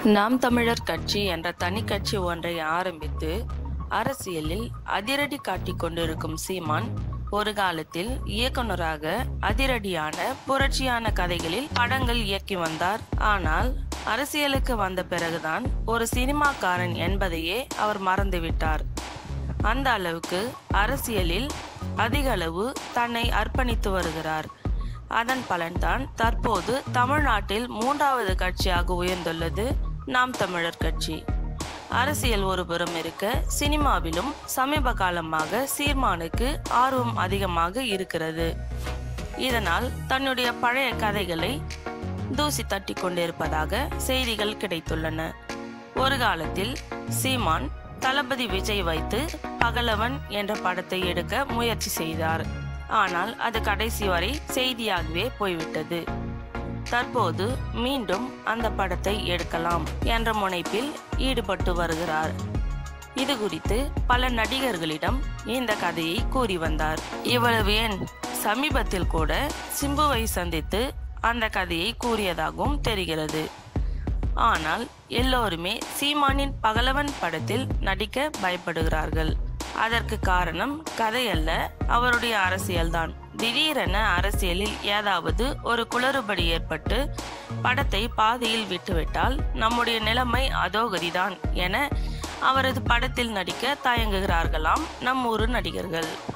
நாம் தமிழர் கட்சி என்ற தனி கட்சி ஒன்றை ஆரம்பித்து அரசியலில் அதிரடி காட்டிக் கொண்டிருக்கும் சீமான் ஒரு காலத்தில் இயக்குனராக அதிரடியான புரட்சியான கதைகளில் படங்கள் இயக்கி வந்தார் ஆனால் அரசியலுக்கு வந்த பிறகுதான் ஒரு சினிமாக்காரன் என்பதையே அவர் மறந்துவிட்டார் அந்த அளவுக்கு அரசியலில் அதிக அளவு தன்னை அர்ப்பணித்து வருகிறார் அதன் பலன்தான் தற்போது தமிழ்நாட்டில் மூன்றாவது கட்சியாக உயர்ந்துள்ளது நாம் தமிழர் கட்சி அரசியல் ஒருபுறம் இருக்க சினிமாவிலும் சமீப காலமாக சீர்மானுக்கு ஆர்வம் அதிகமாக இருக்கிறது இதனால் தன்னுடைய பழைய கதைகளை தூசி தட்டி கொண்டிருப்பதாக செய்திகள் கிடைத்துள்ளன ஒரு காலத்தில் சீமான் தளபதி விஜய் வைத்து பகலவன் என்ற படத்தை எடுக்க முயற்சி செய்தார் ஆனால் அது கடைசி வரை செய்தியாகவே போய்விட்டது தற்போது மீண்டும் அந்த படத்தை எடுக்கலாம் என்ற முனைப்பில் ஈடுபட்டு வருகிறார் இது குறித்து பல நடிகர்களிடம் இந்த கதையை கூறி வந்தார் இவ்வளவு ஏன் சமீபத்தில் கூட சிம்புவை சந்தித்து அந்த கதையை கூறியதாகவும் தெரிகிறது ஆனால் எல்லோருமே சீமானின் பகலவன் படத்தில் நடிக்க பயப்படுகிறார்கள் அதற்கு காரணம் கதையல்ல அவருடைய அரசியல்தான் திடீரென அரசியலில் ஏதாவது ஒரு குளறுபடி ஏற்பட்டு படத்தை பாதியில் விட்டுவிட்டால் நம்முடைய நிலைமை அதோகதிதான் என அவரது படத்தில் நடிக்க தயங்குகிறார்களாம் நம் ஊரு நடிகர்கள்